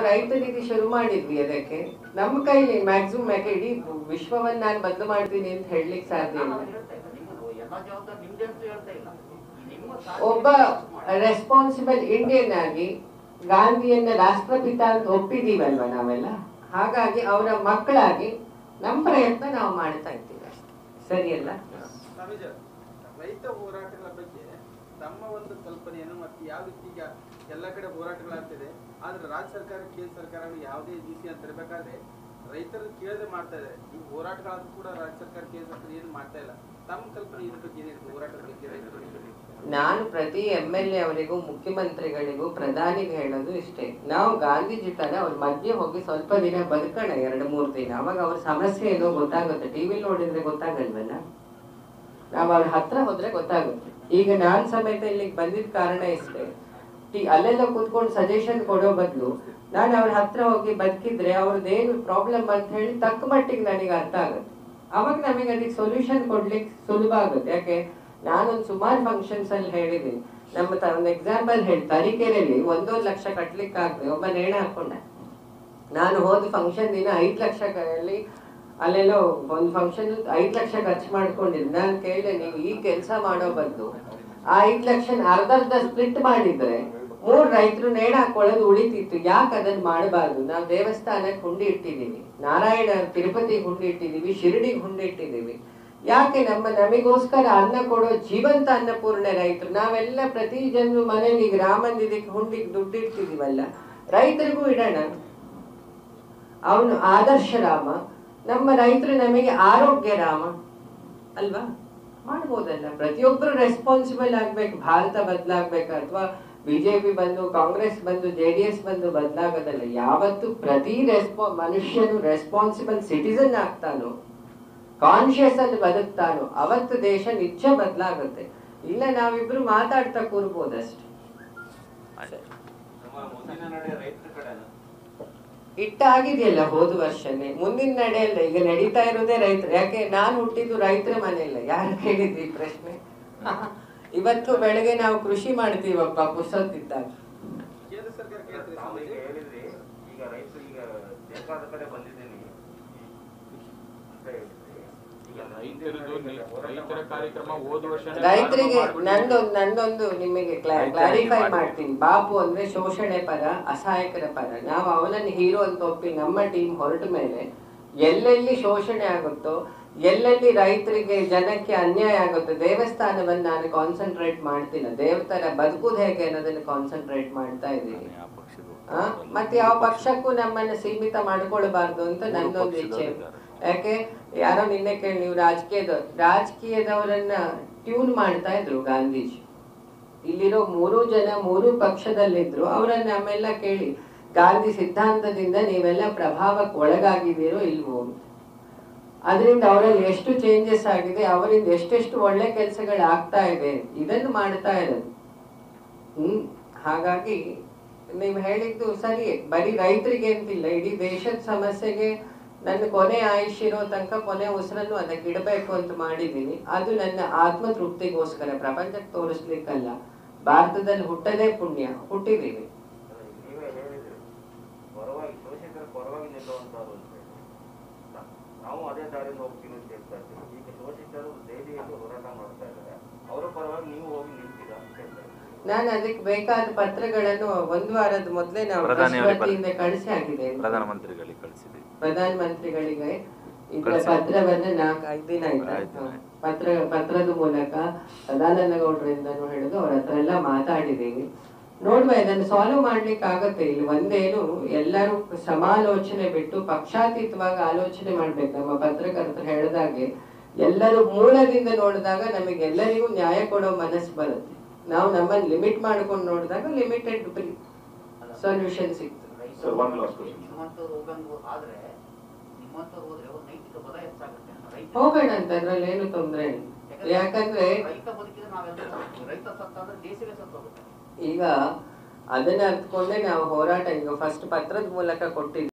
ರೈತರಿಗೆ ಶುರು ಮಾಡಿದ್ವಿ ಅದಕ್ಕೆ ನಮ್ಮ ಕೈಲಿ ಮ್ಯಾಕ್ಸಿಮಮ್ ಯಾಕೆ ಇಡೀ ವಿಶ್ವವನ್ನ ನಾನು ಬದಲು ಮಾಡ್ತೀನಿ ಅಂತ ಹೇಳಲಿಕ್ಕೆ ಸಾಧ್ಯ ಇಲ್ಲ ನಾನು ಹೇಳ್ತಾ ಇಲ್ಲ ನಿಮ್ಮದು ಎಲ್ಲ ಜವಾಬ್ದಾರಿ ನಿಮ್ದೆ ಅಂತ ಹೇಳ್ತಾ ಇಲ್ಲ ನಿಮ್ಮ ಒಬ್ಬ ರೆಸ್ಪಾನ್ಸಿಬಲ್ ಇಂಡಿಯನ್ ಆಗಿ ಗಾಂಧಿಯನ್ನ ರಾಷ್ಟ್ರಪಿತ ಅಂತ ಒಪ್ಪಿದೀವಲ್ವ ನಾವೆಲ್ಲ ಹಾಗಾಗಿ ಅವರ ಮಕ್ಕಳಾಗಿ ನಮ್ಮ ಪ್ರಯತ್ನ ನಾವು ಮಾಡ್ತಾ ಇದ್ದೀವಿ ಅಷ್ಟೇ. ಸರಿಯಲ್ಲ ಸ್ವಾಮೀಜಿ ರೈತ ಹೋರಾಟಗಳ ಬಗ್ಗೆ ತಮ್ಮ ಒಂದು ಕಲ್ಪನೆಯನ್ನು ಮತ್ತು ಯಾವ ರೀತಿ ಈಗ ಎಲ್ಲ ಕಡೆ ಹೋರಾಟಗಳಾಗ್ತಿದೆ ಆದ್ರೆ ರಾಜ್ಯ ಸರ್ಕಾರ ಕೇಂದ್ರ ಸರ್ಕಾರಗಳು ಯಾವುದೇ ಡಿಸಿಷನ್ ತರಬೇಕಾದ್ರೆ ರೈತರು ಕೇಳದೆ ಮಾಡ್ತಾ ಇದೆ ಈ ಹೋರಾಟಗಳಾದ್ರೂ ಕೂಡ ರಾಜ್ಯ ಸರ್ಕಾರ ಕೇಂದ್ರ ಸರ್ಕಾರ ಏನು ಮಾಡ್ತಾ ಇಲ್ಲ ತಮ್ಮ ಕಲ್ಪನೆ ಇದ್ರ ಬಗ್ಗೆ ಏನಿದೆ ಹೋರಾಟದ ಬಗ್ಗೆ ರೈತರಿಗೆ ನಾನು ಪ್ರತಿ ಎಂ ಎಲ್ ಎ ಅವರಿಗೂ ಮುಖ್ಯಮಂತ್ರಿಗಳಿಗೂ ಪ್ರಧಾನಿಗೆ ಹೇಳೋದು ಇಷ್ಟೇ ನಾವು ಗಾಂಧೀಜಿ ತರ ಅವ್ರ ಮಧ್ಯೆ ಹೋಗಿ ಸ್ವಲ್ಪ ದಿನ ಬದುಕೋಣ ಎರಡು ಮೂರು ದಿನ ಅವಾಗ ಅವ್ರ ಸಮಸ್ಯೆ ಏನೋ ಗೊತ್ತಾಗುತ್ತೆ ಟಿವಿ ನೋಡಿದ್ರೆ ಗೊತ್ತಾಗಲ್ವಲ್ಲ ನಾವು ಅವ್ರ ಹತ್ರ ಹೋದ್ರೆ ಗೊತ್ತಾಗುತ್ತೆ ಈಗ ನಾನ್ ಸಮೇತ ಇಲ್ಲಿಗೆ ಬಂದಿದ್ದ ಕಾರಣ ಇಷ್ಟೇ ಟಿ- ಅಲ್ಲೆಲ್ಲ ಕೂತ್ಕೊಂಡು ಸಜೆಷನ್ ಕೊಡೋ ಬದಲು ನಾನು ಅವ್ರ ಹತ್ರ ಹೋಗಿ ಬದುಕಿದ್ರೆ ಅವ್ರದ್ದೇನು ಪ್ರಾಬ್ಲಮ್ ಅಂತ ಹೇಳಿ ತಕ್ಕ ಮಟ್ಟಿಗೆ ನನಗೆ ಅರ್ಥ ಆಗುತ್ತೆ ಅವಾಗ ನಮಗೆ ಅದಕ್ಕೆ ಸೊಲ್ಯೂಷನ್ ಕೊಡ್ಲಿಕ್ಕೆ ಸುಲಭ ಆಗುತ್ತೆ ಯಾಕೆ ನಾನೊಂದು ಸುಮಾರು ಫಂಕ್ಷನ್ಸ್ ಅಲ್ಲಿ ಹೇಳಿದ್ದೀನಿ ನಮ್ಮ ತ- ಒಂದು ಎಕ್ಸಾಂಪಲ್ ಹೇಳಿ ತರೀಕೆರೆಯಲ್ಲಿ ಒಂದೊಂದು ಲಕ್ಷ ಕಟ್ಲಿಕ್ಕೆ ಆಗದೆ ಒಬ್ಬ ನೇಣ ಹಾಕೊಂಡ ನಾನು ಹೋದ ಫಂಕ್ಷನ್ ದಿನ ಐದು ಲಕ್ಷದಲ್ಲಿ ಅಲ್ಲೆಲ್ಲೋ ಒಂದು ಫಂಕ್ಷನ್ ಐದು ಲಕ್ಷ ಖರ್ಚು ಮಾಡ್ಕೊಂಡಿದ್ದೆ ನಾನು ಕೇಳಿದೆ ನೀವು ಈ ಕೆಲಸ ಮಾಡೋ ಬದಲು ಆ ಐದು ಲಕ್ಷ ಅರ್ಧ ಅರ್ಧ ಸ್ಪ್ಲಿಟ್ ಮಾಡಿದ್ರೆ ಮೂರ್ ರೈತರು ನೇಣ ಹಾಕೊಳ್ಳೋದು ಉಳಿತಿತ್ತು ಯಾಕೆ ಅದನ್ನ ಮಾಡಬಾರ್ದು ನಾವು ದೇವಸ್ಥಾನಕ್ಕೆ ಹುಂಡಿ ಇಟ್ಟಿದ್ದೀವಿ ನಾರಾಯಣ ತಿರುಪತಿ ಹುಂಡಿ ಇಟ್ಟಿದ್ದೀವಿ ಶಿರಡಿಗೆ ಹುಂಡಿ ಇಟ್ಟಿದ್ದೀವಿ ಯಾಕೆ ನಮ್ಮ ನಮಗೋಸ್ಕರ ಅನ್ನ ಕೊಡೋ ಜೀವಂತ ಅನ್ನಪೂರ್ಣ ರೈತರು ನಾವೆಲ್ಲ ಪ್ರತಿ ಜನರು ಮನೇಲಿ ಈಗ ರಾಮ ಮಂದಿರಕ್ಕೆ ಹುಂಡಿಗೆ ದುಡ್ಡು ಇಡ್ತಿದೀವಲ್ಲ ರೈತರಿಗೂ ಇಡೋಣ ಅವನು ಆದರ್ಶ ರಾಮ ನಮ್ಮ ರೈತರು ನಮಗೆ ಆರೋಗ್ಯ ರಾಮ ಅಲ್ವಾ ಮಾಡ್ಬೋದಲ್ಲ ಪ್ರತಿಯೊಬ್ಬರು ರೆಸ್ಪಾನ್ಸಿಬಲ್ ಆಗ್ಬೇಕು ಭಾರತ ಬದಲಾಗ್ಬೇಕು ಅಥವಾ ಬಿಜೆಪಿ ಬಂದು ಕಾಂಗ್ರೆಸ್ ಬಂದು ಜೆ ಡಿ ಎಸ್ ಬಂದು ಬದಲಾಗೋದಲ್ಲ ಯಾವತ್ತು ಪ್ರತಿ ರೆಸ್ಪಾ ಮನುಷ್ಯನು ರೆಸ್ಪಾನ್ಸಿಬಲ್ ಸಿಟಿಸನ್ ಆಗ್ತಾನೋ ಕಾನ್ಶಿಯಸ್ ಅಲ್ಲಿ ಬದುಕ್ತಾನೋ ಅವತ್ತು ದೇಶ ನಿಜ ಬದಲಾಗುತ್ತೆ ಇಲ್ಲ ನಾವಿಬ್ರು ಮಾತಾಡ್ತಾ ಕೂರ್ಬೋದಷ್ಟೇ ನಮ್ಮ ಮುಂದಿನ ನಡೆ ರೈತರ ಕಡೆನ ಇಟ್ಟಾಗಿದೆಯಲ್ಲ ಹೋದ ವರ್ಷನೇ ಮುಂದಿನ ನಡೆಯಲ್ಲ ಈಗ ನಡೀತಾ ಇರೋದೇ ರೈತರು ಯಾಕೆ ನಾನು ಹುಟ್ಟಿದ್ದು ರೈತರ ಮನೆಯಲ್ಲ ಯಾರು ಕೇಳಿದ್ವಿ ಈ ಪ್ರಶ್ನೆ ಇವತ್ತು ಬೆಳಗ್ಗೆ ನಾವು ಕೃಷಿ ಮಾಡ್ತೀವಪ್ಪ ಪುಸ್ತಕದಿದ್ದಾಗ ಕೇಂದ್ರ ಸರ್ಕಾರ ಕೇಳ್ತಾರೆ ನಾವು ಈಗ ಸ್ವಾಮೀಜಿ ಹೇಳಿದ್ರಿ ಈಗ ರೈತರು ಈಗ ಬೇಕಾದ ಕಡೆ ಬಂದಿದ್ದೀನಿ ಅಂತ ಹೇಳಿದ್ರಿ ಈಗ ರೈತರದ್ದು ನಿ- ರೈತರ ಕಾರ್ಯಕ್ರಮ ಹೋದ ವರ್ಷ ರೈತರಿಗೆ ನಂದೊಂದು ನಂದೊಂದು ನಿಮಗೆ ಕ್ಲಾರಿಫೈ ಮಾಡ್ತೀನಿ ಬಾಪು ಅಂದ್ರೆ ಶೋಷಣೆ ಪರ ಅಸಹಾಯಕರ ಪರ ನಾವು ಅವನನ್ನು ಹೀರೋ ಅಂತ ಒಪ್ಪಿ ನಮ್ಮ ಟೀಮ್ ಹೊರಟ ಮೇಲೆ ಎಲ್ಲೆಲ್ಲಿ ಶೋಷಣೆ ಆಗುತ್ತೋ ಎಲ್ಲೆಲ್ಲಿ ರೈತರಿಗೆ ಜನಕ್ಕೆ ಅನ್ಯಾಯ ಆಗುತ್ತೋ ದೇವಸ್ಥಾನವನ್ನು ನಾನು ಕಾನ್ಸಂಟ್ರೇಟ್ ಮಾಡ್ತಿಲ್ಲ ದೇವತರ ಬದುಕುದು ಹೇಗೆ ಅನ್ನೋದನ್ನ ಕಾನ್ಸಂಟ್ರೇಟ್ ಮಾಡ್ತಾ ಇದ್ದೀನಿ ಆ, ಮತ್ತೆ ಯಾವ ಪಕ್ಷಕ್ಕೂ ನಮ್ಮನ್ನ ಸೀಮಿತ ಮಾಡ್ಕೊಳ್ಬಾರ್ದು ಅಂತ ನನ್ನೊಂದು ಇಚ್ಛೆ ಯಾಕೆ ಯಾರೋ ನಿನ್ನೆ ಕೇಳಿ ನೀವು ರಾಜಕೀಯದವ್ರು ರಾಜಕೀಯದವರನ್ನ ಟ್ಯೂನ್ ಮಾಡ್ತಾ ಇದ್ರು ಗಾಂಧೀಜಿ ಇಲ್ಲಿರೋ ಮೂರು ಜನ ಮೂರು ಪಕ್ಷದಲ್ಲಿದ್ರು ಅವರನ್ನ ನಮ್ಮೆಲ್ಲ ಕೇಳಿ ಗಾಂಧಿ ಸಿದ್ಧಾಂತದಿಂದ ನೀವೆಲ್ಲ ಪ್ರಭಾವಕ್ಕೆ ಒಳಗಾಗಿದ್ದೀರೋ ಇಲ್ವೋ ಅಂತ ಅದರಿಂದ ಅವರಲ್ಲಿ ಎಷ್ಟು ಚೇಂಜಸ್ ಆಗಿದೆ ಅವರಿಂದ ಎಷ್ಟೆಷ್ಟು ಒಳ್ಳೆ ಕೆಲಸಗಳು ಆಗ್ತಾ ಇದೆ ಇದನ್ನು ಮಾಡ್ತಾ ಇರೋದು ಹ್ಮ್ ಹಾಗಾಗಿ ನೀವು ಹೇಳಿದ್ದು ಸರಿ ಬರೀ ರೈತರಿಗೆ ಅಂತಿಲ್ಲ ಇಡೀ ದೇಶದ ಸಮಸ್ಯೆಗೆ ನನ್ನ ಕೊನೆ ಆಯುಷ್ ಇರೋ ತನಕ ಕೊನೆ ಉಸಿರನ್ನು ಅದಕ್ಕೆ ಇಡಬೇಕು ಅಂತ ಮಾಡಿದ್ದೀನಿ ಅದು ನನ್ನ ಆತ್ಮ ತೃಪ್ತಿಗೋಸ್ಕರ ಪ್ರಪಂಚಕ್ಕೆ ತೋರಿಸ್ಲಿಕ್ಕಲ್ಲ ಭಾರತದಲ್ಲಿ ಹುಟ್ಟದೇ ಪುಣ್ಯ ಹುಟ್ಟಿದೀವಿ ನೀವೇ ಹೇಳಿದ್ರಿ ಪರವಾಗಿ ಶೋಷಿತರ ಪರವಾಗಿ ನಿಲ್ಲುವಂತವ್ರು ಅಂತ ಹೇಳಿ ನಾ- ನಾವು ಅದೇ ದಾರಿಯಿಂದ ಹೋಗ್ತೀವಿ ಅಂತ ಹೇಳ್ತಾ ಇದ್ದೀವಿ ಈಗ ಶೋಷಿತರು ದೆಹಲಿಯಲ್ಲಿ ಹೋರಾಟ ಮಾಡ್ತಾ ಇದ್ದಾರೆ ಅವರ ಪರವಾಗಿ ನೀವು ಹೋಗಿ ನಿಲ್ತೀರಾ ಅಂತ ಹೇಳ್ತಾ ಇದ್ದೀವಿ ನಾನು ಅದಕ್ಕೆ ಬೇಕಾದ ಪತ್ರಗಳನ್ನು ಒಂದು ವಾರದ ಮೊದಲೇ ನಾವು ಪ್ರಧಾನಿಯವರಿಗೆ ವತಿಯಿಂದ ಕಳಿಸಿ ಆಗಿದೆ ಪ್ರಧಾನಮಂತ್ರಿಗಳಿಗೆ ಕಳಿಸಿದ್ವಿ ಪ್ರಧಾನ ಮಂತ್ರಿಗಳಿಗೆ ಇದರ ಕಳ್ಸಿ. ಪತ್ರವನ್ನ ನಾಲ್ಕು ಐದು ದಿನ ಐದು ಆಯ್ತಾ ದಿನ. ಪತ್ರ ಪತ್ರದ ಮೂಲಕ ಸದಾನಂದ ಗೌಡರಿಂದನೂ ಹಿಡಿದು ಅವ್ರ ಹತ್ರ ಎಲ್ಲ ಮಾತಾಡಿದೀವಿ ನೋಡುವ ಇದನ್ನು ಸಾಲ್ವ್ ಮಾಡ್ಲಿಕ್ಕೆ ಆಗತ್ತೆ ಇಲ್ಲಿ ಒಂದೇನು ಎಲ್ಲರೂ ಸಮಾಲೋಚನೆ ಬಿಟ್ಟು ಪಕ್ಷಾತೀತವಾಗಿ ಆಲೋಚನೆ ಮಾಡ್ಬೇಕು ನಮ್ಮ ಪತ್ರಕರ್ತರು ಹೇಳಿದಾಗೆ ಎಲ್ಲರೂ ಮೂಲದಿಂದ ನೋಡಿದಾಗ ನಮಗೆ ಎಲ್ಲರಿಗೂ ನ್ಯಾಯ ಕೊಡೋ ಮನಸ್ಸು ಬರುತ್ತೆ ನಾವು ನಮ್ಮನ್ನು ಲಿಮಿಟ್ ಮಾಡ್ಕೊಂಡು ನೋಡಿದಾಗ ಲಿಮಿಟೆಡ್ ಸೊಲ್ಯೂಷನ್ ಸಿಗ್ತದೆ ರೈತರು Sir, one last question. ನಿಮ್ಮಂಥವ್ರು ಹೋಗಂಗು ಆದ್ರೆ ನಿಮ್ಮಂಥವ್ರು ಹೋದ್ರೆ ಒಂದು ನೈತಿಕ ಬಲ ಹೆಚ್ಚಾಗುತ್ತೆ ರೈತ ಹೋಗೋಣ ಅಂತ ಅದ್ರಲ್ಲಿ ಏನು ತೊಂದರೆ ಇಲ್ಲ ಯಾಕಂದ್ರೆ ರೈತ ಬದುಕಿದ್ರೆ ನಾವೆಲ್ಲ ಸತ್ತೋಗ್ತೀವಿ. ರೈತ ಸತ್ತ ಅಂದ್ರೆ ದೇಶವೇ ಸತ್ತೋಗುತ್ತೆ ಈಗ ಅದನ್ನ ಅರ್ಥಕೊಂಡೇ ನಾವು ಹೋರಾಟ ಈಗ ಫಸ್ಟ್ ಪತ್ರದ ಮೂಲಕ ಕೊಟ್ಟಿದ್ವಿ